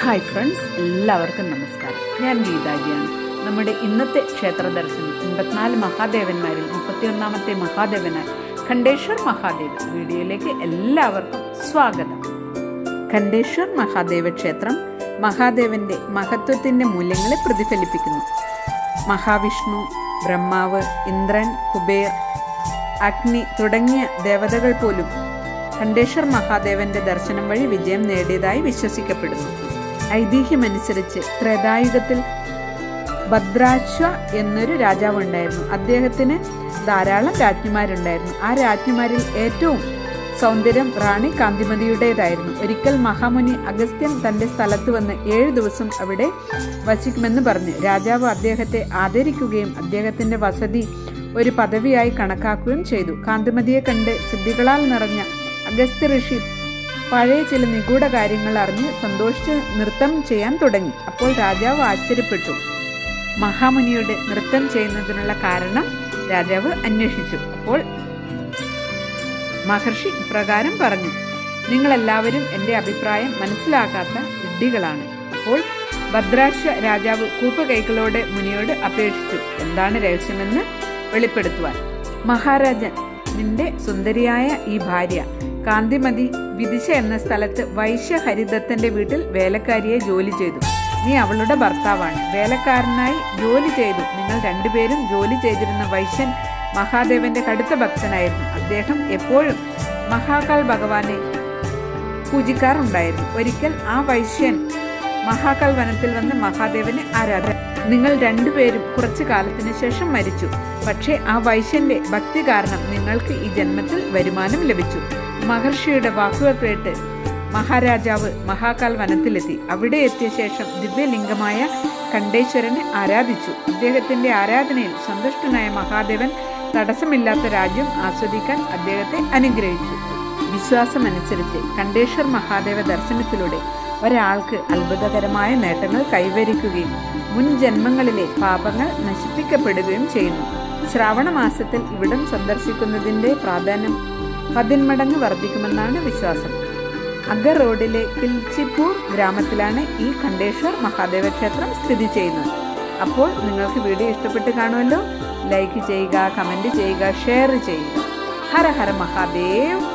hi friends എല്ലാവർക്കും നമസ്കാരം ഞാൻ ഗീതാജിയാണ് നമ്മുടെ ഇന്നത്തെ ക്ഷേത്ര ദർശനം എൺപത്തിനാല് മഹാദേവന്മാരിൽ മുപ്പത്തിയൊന്നാമത്തെ മഹാദേവനായ ഖണ്ഡേശ്വർ മഹാദേവ് വീഡിയോയിലേക്ക് എല്ലാവർക്കും സ്വാഗതം ഖണ്ഡേശ്വർ മഹാദേവ ക്ഷേത്രം മഹാദേവന്റെ മഹത്വത്തിന്റെ മൂല്യങ്ങളെ പ്രതിഫലിപ്പിക്കുന്നു മഹാവിഷ്ണു ബ്രഹ്മാവ് ഇന്ദ്രൻ കുബേർ അഗ്നി തുടങ്ങിയ ദേവതകൾ പോലും ഖണ്ഡേശ്വർ മഹാദേവന്റെ ദർശനം വഴി വിജയം നേടിയതായി വിശ്വസിക്കപ്പെടുന്നു ഐതിഹ്യമനുസരിച്ച് ത്രേതായുഗത്തിൽ ഭദ്രാശ്വ എന്നൊരു രാജാവ് ഉണ്ടായിരുന്നു അദ്ദേഹത്തിന് ധാരാളം രാജ്ഞിമാരുണ്ടായിരുന്നു ആ രാജ്ഞിമാരിൽ ഏറ്റവും സൗന്ദര്യം റാണി കാന്തിമതിയുടേതായിരുന്നു ഒരിക്കൽ മഹാമുനി അഗസ്ത്യൻ തന്റെ സ്ഥലത്ത് വന്ന് ഏഴു ദിവസം അവിടെ വസിക്കുമെന്ന് പറഞ്ഞു രാജാവ് അദ്ദേഹത്തെ ആദരിക്കുകയും അദ്ദേഹത്തിന്റെ വസതി ഒരു പദവിയായി കണക്കാക്കുകയും ചെയ്തു കാന്തിമതിയെ കണ്ട് സിദ്ധികളാൽ നിറഞ്ഞ അഗസ്ത്യ ഋഷി പഴയ ചില നിഗൂഢ കാര്യങ്ങൾ അറിഞ്ഞ് സന്തോഷിച്ച് നൃത്തം ചെയ്യാൻ തുടങ്ങി അപ്പോൾ രാജാവ് ആശ്ചര്യപ്പെട്ടു മഹാമുനിയുടെ നൃത്തം ചെയ്യുന്നതിനുള്ള കാരണം രാജാവ് അന്വേഷിച്ചു അപ്പോൾ മഹർഷി ഇപ്രകാരം പറഞ്ഞു നിങ്ങളെല്ലാവരും എൻ്റെ അഭിപ്രായം മനസ്സിലാക്കാത്ത വിഡ്ഢികളാണ് അപ്പോൾ ഭദ്രാക്ഷ രാജാവ് കൂപ്പുകൈകളോടെ മുനിയോട് അപേക്ഷിച്ചു എന്താണ് രഹസ്യമെന്ന് വെളിപ്പെടുത്തുവാൻ മഹാരാജൻ നിന്റെ സുന്ദരിയായ ഈ ഭാര്യ കാന്തിമതി വിദിശ എന്ന സ്ഥലത്ത് വൈശ്യ ഹരിദത്തന്റെ വീട്ടിൽ വേലക്കാരിയെ ജോലി ചെയ്തു നീ അവളുടെ ഭർത്താവാണ് വേലക്കാരനായി ജോലി ചെയ്തു നിങ്ങൾ രണ്ടുപേരും ജോലി ചെയ്തിരുന്ന വൈശ്യൻ മഹാദേവന്റെ കടുത്ത ഭക്തനായിരുന്നു അദ്ദേഹം എപ്പോഴും മഹാകാൽ ഭഗവാനെ പൂജിക്കാറുണ്ടായിരുന്നു ഒരിക്കൽ ആ വൈശ്യൻ മഹാകാൽ വനത്തിൽ വന്ന് മഹാദേവനെ ആരാധന നിങ്ങൾ രണ്ടുപേരും കുറച്ചു കാലത്തിന് ശേഷം മരിച്ചു പക്ഷേ ആ വൈശ്യന്റെ ഭക്തി കാരണം നിങ്ങൾക്ക് ഈ ജന്മത്തിൽ വരുമാനം ലഭിച്ചു മഹർഷിയുടെ വാക്കുകൾ കേട്ട് മഹാരാജാവ് മഹാകാൽ വനത്തിലെത്തി അവിടെ എത്തിയ ശേഷം ദിവ്യലിംഗമായ കണ്ഠേശ്വരനെ ആരാധിച്ചു അദ്ദേഹത്തിന്റെ ആരാധനയിൽ സന്തുഷ്ടനായ മഹാദേവൻ തടസ്സമില്ലാത്ത രാജ്യം ആസ്വദിക്കാൻ അദ്ദേഹത്തെ അനുഗ്രഹിച്ചു വിശ്വാസമനുസരിച്ച് കണ്ഠേശ്വർ മഹാദേവ ദർശനത്തിലൂടെ ഒരാൾക്ക് അത്ഭുതകരമായ നേട്ടങ്ങൾ കൈവരിക്കുകയും മുൻ ജന്മങ്ങളിലെ പാപങ്ങൾ നശിപ്പിക്കപ്പെടുകയും ചെയ്യുന്നു ശ്രാവണ മാസത്തിൽ ഇവിടം സന്ദർശിക്കുന്നതിന്റെ പ്രാധാന്യം പതിന്മടങ്ങ് വർദ്ധിക്കുമെന്നാണ് വിശ്വാസം അഗർ റോഡിലെ കിൽച്ചിപ്പൂർ ഗ്രാമത്തിലാണ് ഈ ഖണ്ഡേശ്വർ മഹാദേവ ക്ഷേത്രം സ്ഥിതി ചെയ്യുന്നത് അപ്പോൾ നിങ്ങൾക്ക് വീഡിയോ ഇഷ്ടപ്പെട്ട് കാണുമല്ലോ ലൈക്ക് ചെയ്യുക കമൻറ്റ് ചെയ്യുക ഷെയർ ചെയ്യുക ഹര ഹര മഹാദേവ്